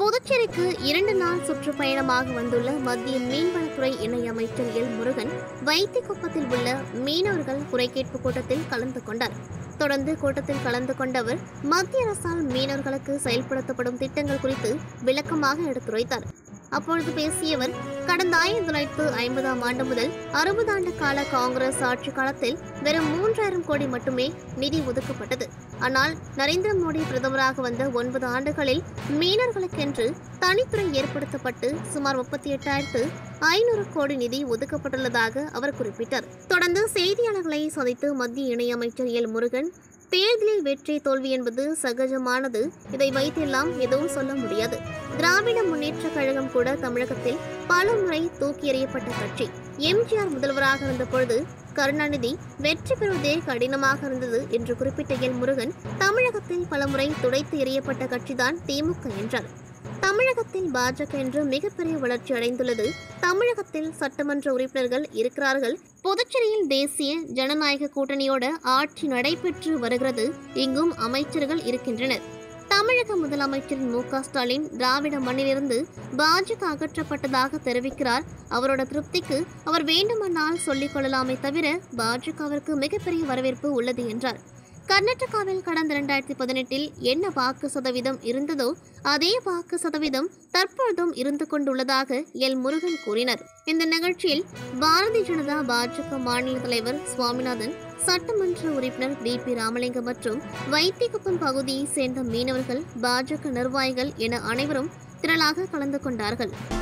புதுச்சேரிக்கு இரண்டு நாள் சுற்றுப்பயணமாக வந்துள்ள மத்திய மீன்வளத்துறை இணையமைச்சர் எல் முருகன் வைத்திக்குப்பத்தில் உள்ள மீனவர்கள் குறைகேட்பு கூட்டத்தில் கலந்து கொண்டார் தொடர்ந்து கூட்டத்தில் கலந்து கொண்ட அவர் மத்திய அரசால் மீனவர்களுக்கு செயல்படுத்தப்படும் திட்டங்கள் குறித்து விளக்கமாக எடுத்துரைத்தார் அப்பொழுது பேசிய அவர் கடந்த ஆயிரத்தி தொள்ளாயிரத்து ஐம்பதாம் ஆண்டு முதல் அறுபது ஆண்டு கால காங்கிரஸ் ஆட்சி காலத்தில் வெறும் மூன்றாயிரம் கோடி மட்டுமே நிதி ஒதுக்கப்பட்டது ஆனால் நரேந்திர மோடி பிரதமராக வந்த ஒன்பது ஆண்டுகளில் மீனவர்களுக்கென்று தனித்துறை ஏற்படுத்தப்பட்டு சுமார் முப்பத்தி எட்டாயிரத்து ஐநூறு கோடி நிதி ஒதுக்கப்பட்டுள்ளதாக அவர் குறிப்பிட்டார் தொடர்ந்து செய்தியாளர்களை சந்தித்து மத்திய இணையமைச்சர் எல் முருகன் தேர்தலில் வெற்றி தோல்வி என்பது சகஜமானது இதை வைத்தெல்லாம் எதுவும் சொல்ல முடியாது திராவிட முன்னேற்ற கழகம் கூட தமிழகத்தில் பல முறை தூக்கி எறியப்பட்ட கட்சி எம்ஜிஆர் முதல்வராக இருந்த பொழுது கருணாநிதி வெற்றி பெறுவதே கடினமாக இருந்தது என்று குறிப்பிட்ட எல் முருகன் தமிழகத்தில் பலமுறை துடைத்து எறியப்பட்ட கட்சிதான் திமுக என்றார் தமிழகத்தில் பாஜக என்று மிகப்பெரிய வளர்ச்சி அடைந்துள்ளது தமிழகத்தில் சட்டமன்ற உறுப்பினர்கள் இருக்கிறார்கள் புதுச்சேரியில் தேசிய ஜனநாயக கூட்டணியோட ஆட்சி நடைபெற்று வருகிறது இங்கும் அமைச்சர்கள் இருக்கின்றனர் தமிழக முதலமைச்சரின் மு க ஸ்டாலின் திராவிட மண்ணிலிருந்து பாஜக அகற்றப்பட்டதாக தெரிவிக்கிறார் அவரோட திருப்திக்கு அவர் வேண்டுமானால் சொல்லிக் கொள்ளலாமே தவிர பாஜகவிற்கு மிகப்பெரிய வரவேற்பு உள்ளது என்றார் கர்நாடகாவில் கடந்த இரண்டாயிரத்தி பதினெட்டில் என்ன வாக்கு சதவீதம் இருந்ததோ அதே வாக்கு சதவீதம் தற்பொழுதும் இருந்து கொண்டுள்ளதாக எல் முருகன் கூறினார் இந்த நிகழ்ச்சியில் பாரதிய ஜனதா பாஜக மாநில தலைவர் சுவாமிநாதன் சட்டமன்ற உறுப்பினர் பி பி ராமலிங்கம் மற்றும் வைத்திக்குப்பம் பகுதியைச் சேர்ந்த மீனவர்கள் பாஜக நிர்வாகிகள் என அனைவரும் திரளாக கலந்து கொண்டார்கள்